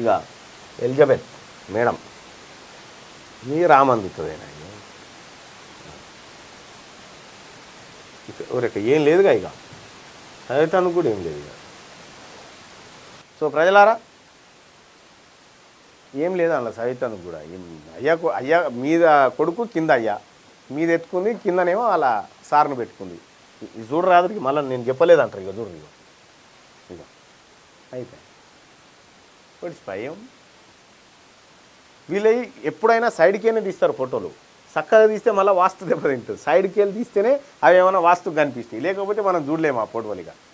ఇక Elizabeth madam మీ రామందుతుందేనా ఇక ఏం లేదుగా ఇక చదివేటానికి కూడా ఏం లేదు ఇక సో ప్రజలారా ఏం లేదు అలా చదివేటానికి కూడా ఏం అయ్యా కొ- అయ్యా మీద కొడుకు కింద అయ్యా మీద ఎత్తుకుంది కిందనేమో అలా సార్ను పెట్టుకుంది ఇది చూడరాదురికి మళ్ళీ నేను చెప్పలేదు అంటారు ఇక చూడరు ఇక ఇక అయిపోయి వాటి భయం వీళ్ళవి ఎప్పుడైనా సైడ్కి వెళ్ళి తీస్తారు ఫోటోలు చక్కగా తీస్తే మళ్ళీ వాస్తు దెబ్బతింటుంది సైడ్కి వెళ్ళి తీస్తేనే అవి ఏమైనా వాస్తు కనిపిస్తాయి లేకపోతే మనం చూడలేము ఆ ఫోటోలు ఇక